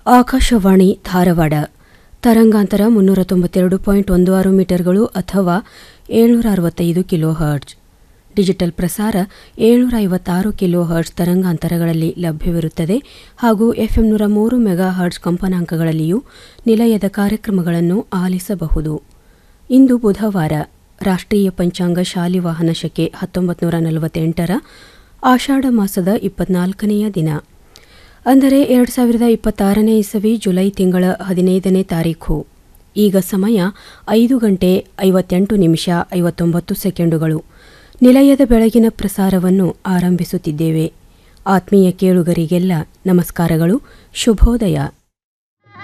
ಆಕಾಶವಾಣಿ ಧಾರವಾಡ ತರಂಗಾಂತರ ಮುನ್ನೂರ ತೊಂಬತ್ತೆರಡು ಪಾಯಿಂಟ್ ಒಂದು ಆರು ಮೀಟರ್ಗಳು ಅಥವಾ ಏಳ್ನೂರ ಅರವತ್ತೈದು ಕಿಲೋ ಹರ್ಟ್ಜ್ ಡಿಜಿಟಲ್ ಪ್ರಸಾರ ಏಳ್ನೂರ ಐವತ್ತಾರು ಕಿಲೋ ಹರ್ಟ್ಜ್ ತರಂಗಾಂತರಗಳಲ್ಲಿ ಲಭ್ಯವಿರುತ್ತದೆ ಹಾಗೂ ಎಫ್ಎಂ ನೂರ ಮೂರು ಮೆಗಾ ಹರ್ಟ್ಜ್ ಕಂಪನಾಂಕಗಳಲ್ಲಿಯೂ ನಿಲಯದ ಕಾರ್ಯಕ್ರಮಗಳನ್ನು ಆಲಿಸಬಹುದು ಇಂದು ಬುಧವಾರ ರಾಷ್ಟ್ರೀಯ ಪಂಚಾಂಗ ಶಾಲಿವಾಹನ ಶಕೆ ಹತ್ತೊಂಬತ್ತು ನೂರ ನಲವತ್ತೆಂಟರ ಆಷಾಢ ಮಾಸದ ಇಪ್ಪತ್ನಾಲ್ಕನೆಯ ದಿನ ಅಂದರೆ ಎರಡು ಸಾವಿರದ ಇಪ್ಪತ್ತಾರನೇ ಇಸವಿ ಜುಲೈ ತಿಂಗಳ ಹದಿನೈದನೇ ತಾರೀಖು ಈಗ ಸಮಯ ಐದು ಗಂಟೆ ಐವತ್ತೆಂಟು ನಿಮಿಷ ಐವತ್ತೊಂಬತ್ತು ಸೆಕೆಂಡುಗಳು ನಿಲಯದ ಬೆಳಗಿನ ಪ್ರಸಾರವನ್ನು ಆರಂಭಿಸುತ್ತಿದ್ದೇವೆ ಆತ್ಮೀಯ ಕೇಳುಗರಿಗೆಲ್ಲ ನಮಸ್ಕಾರಗಳು ಶುಭೋದಯ